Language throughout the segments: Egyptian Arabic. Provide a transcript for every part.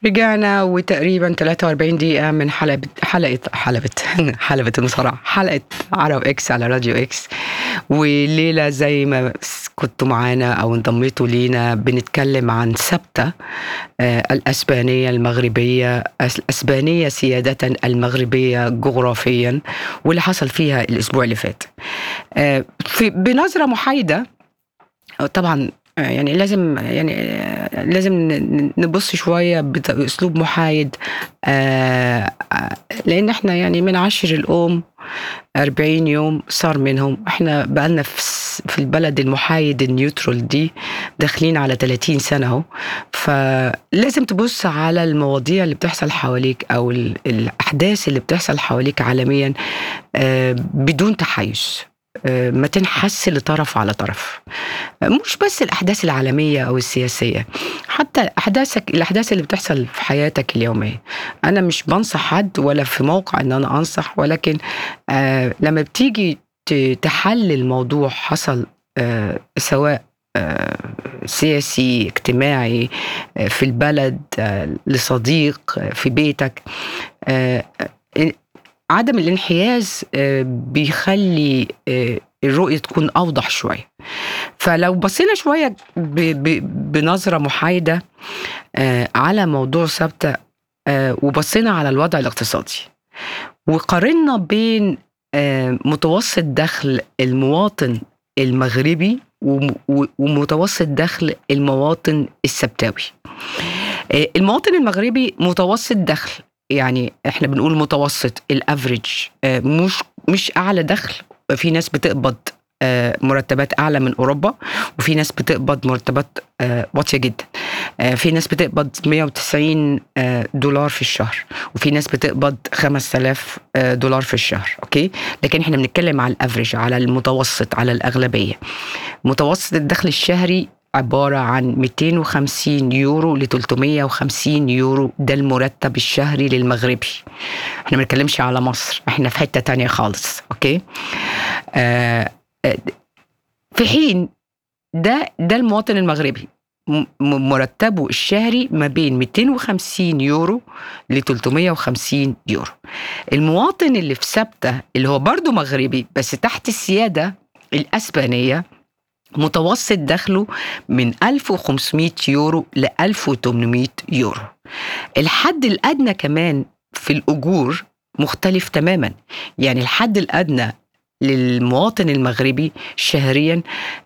رجعنا وتقريبا 43 دقيقة من حلقة حلقة حلقة حلقة المصارعة حلقة عرب اكس على راديو اكس والليلة زي ما كنتوا معانا او انضميتوا لينا بنتكلم عن سبتة آه، الاسبانية المغربية الاسبانية سيادة المغربية جغرافيا واللي حصل فيها الاسبوع اللي فات آه، في بنظرة محايدة طبعا يعني لازم يعني لازم نبص شوية بأسلوب محايد آه، آه، لأن احنا يعني من عشر الأم 40 يوم صار منهم احنا بقالنا في البلد المحايد النيوترال دي داخلين على 30 سنة اهو فلازم تبص على المواضيع اللي بتحصل حواليك أو الأحداث اللي بتحصل حواليك عالميا آه، بدون تحيز آه، ما تنحس لطرف على طرف مش بس الأحداث العالمية أو السياسية حتى أحداثك الأحداث اللي بتحصل في حياتك اليومية أنا مش بنصح حد ولا في موقع أن أنا أنصح ولكن آه لما بتيجي تحلل موضوع حصل آه سواء آه سياسي اجتماعي آه في البلد آه لصديق آه في بيتك آه عدم الانحياز آه، بيخلي آه، الرؤية تكون أوضح شوية فلو بصينا شوية بنظرة محايدة آه، على موضوع ثابتة وبصينا على الوضع الاقتصادي وقارنا بين متوسط دخل المواطن المغربي ومتوسط دخل المواطن السبتاوي المواطن المغربي متوسط دخل يعني احنا بنقول متوسط الافريج آه، مش مش اعلى دخل في ناس بتقبض آه، مرتبات اعلى من اوروبا وفي ناس بتقبض مرتبات آه، واطيه جدا في ناس بتقبض 190 دولار في الشهر وفي ناس بتقبض 5000 دولار في الشهر اوكي لكن احنا بنتكلم على الافريج على المتوسط على الاغلبيه متوسط الدخل الشهري عبارة عن 250 يورو ل 350 يورو ده المرتب الشهري للمغربي احنا ما بنتكلمش على مصر احنا في حتة تانية خالص اوكي آه, آه، في حين ده ده المواطن المغربي مرتبه الشهري ما بين 250 يورو ل 350 يورو المواطن اللي في ثابته اللي هو برضه مغربي بس تحت السيادة الأسبانية متوسط دخله من 1500 يورو ل 1800 يورو الحد الأدنى كمان في الأجور مختلف تماما يعني الحد الأدنى للمواطن المغربي شهريا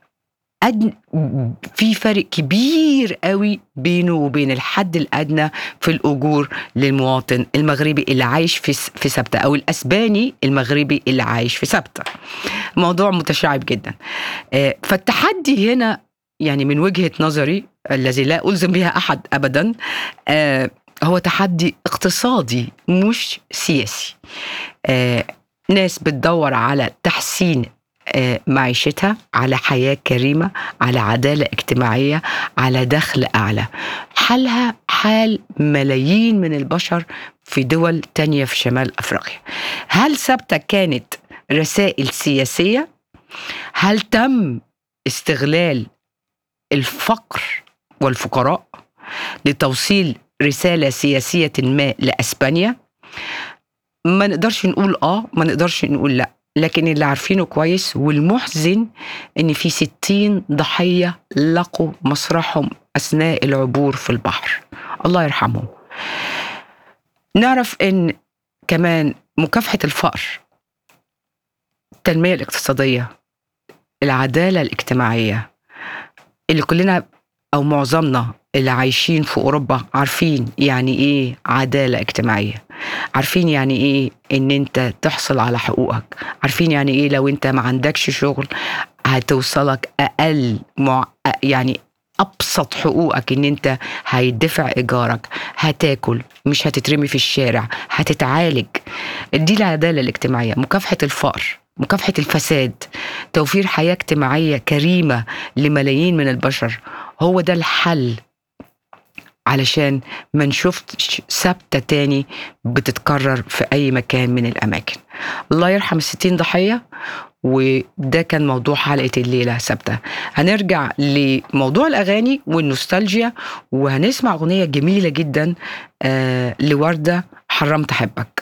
أدن في فرق كبير قوي بينه وبين الحد الادنى في الاجور للمواطن المغربي اللي عايش في في سبته او الاسباني المغربي اللي عايش في سبته. موضوع متشعب جدا. آه، فالتحدي هنا يعني من وجهه نظري الذي لا الزم بها احد ابدا آه، هو تحدي اقتصادي مش سياسي. آه، ناس بتدور على تحسين آه، معيشتها على حياة كريمة على عدالة اجتماعية على دخل أعلى حالها حال ملايين من البشر في دول تانية في شمال أفريقيا هل ثابتة كانت رسائل سياسية؟ هل تم استغلال الفقر والفقراء لتوصيل رسالة سياسية ما لأسبانيا؟ ما نقدرش نقول آه ما نقدرش نقول لأ لكن اللي عارفينه كويس والمحزن ان في ستين ضحيه لقوا مصرحهم اثناء العبور في البحر الله يرحمهم نعرف ان كمان مكافحه الفقر التنميه الاقتصاديه العداله الاجتماعيه اللي كلنا او معظمنا اللي عايشين في اوروبا عارفين يعني ايه عداله اجتماعيه عارفين يعني ايه ان انت تحصل على حقوقك عارفين يعني ايه لو انت ما عندكش شغل هتوصلك اقل مع يعني ابسط حقوقك ان انت هيدفع ايجارك هتاكل مش هتترمي في الشارع هتتعالج دي العداله الاجتماعيه مكافحه الفقر مكافحه الفساد توفير حياه اجتماعيه كريمه لملايين من البشر هو ده الحل علشان ما نشوفش ثابته تاني بتتكرر في اي مكان من الاماكن الله يرحم الستين ضحية وده كان موضوع حلقة الليلة ثابتة هنرجع لموضوع الأغاني والنوستالجيا وهنسمع أغنية جميلة جدا آه لوردة حرمت أحبك